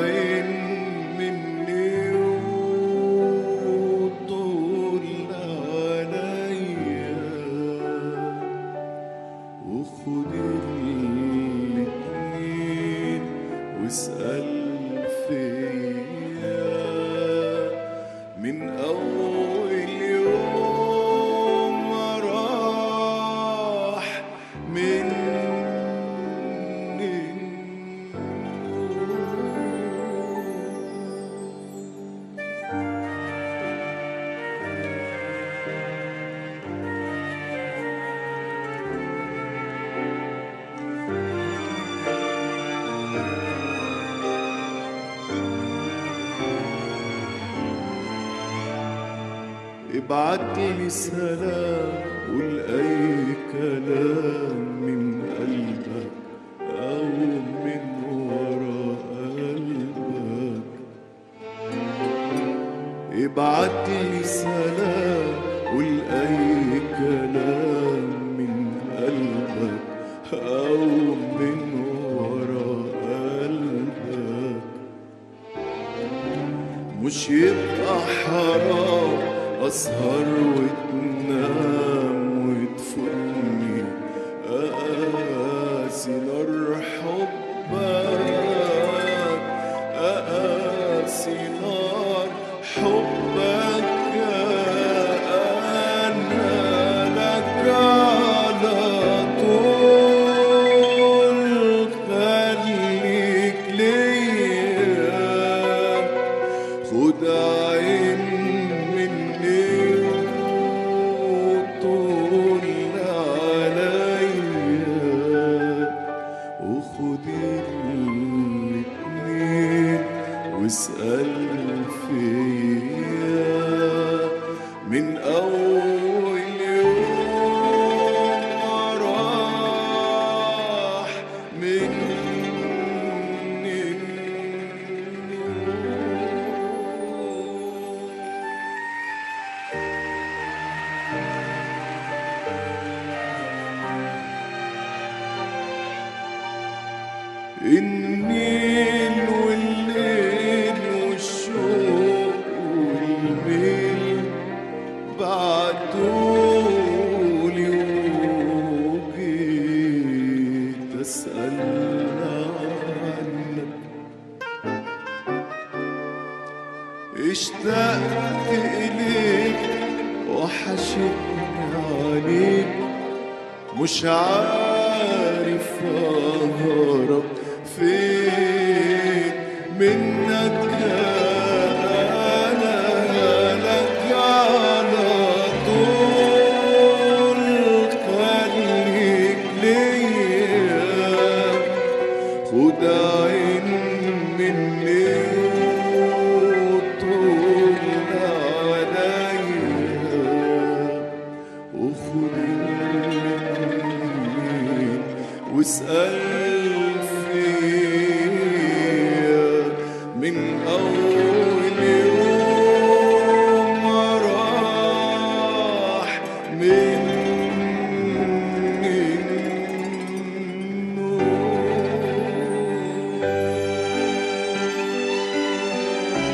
عين مني وطول عليا وخد الاتنين واسأل فيا من أول يوم راح مني ابعت لي سلام قول اي كلام من قلبك او من ورا قلبك ابعت لي سلام قول اي كلام من قلبك او من ورا قلبك مش يبقى حرام أسهر وتنام وتفوتني أقاسي نار حبك أقاسي نار حبك أنا لك على طول خليك ليا خد عين مني وطول عليا وخد الاتنين واسأل فيا من أول يوم راح مني النيل والليل والشوق والميل بعتولي وجيت أسأل عنك اشتقت إليك وحشتني عليك مش عارف أهرب فين منك أنا لك على طول خليك ليا خد عين مني وطول عليا وخد اليمين واسأل فيا من أول يوم راح مني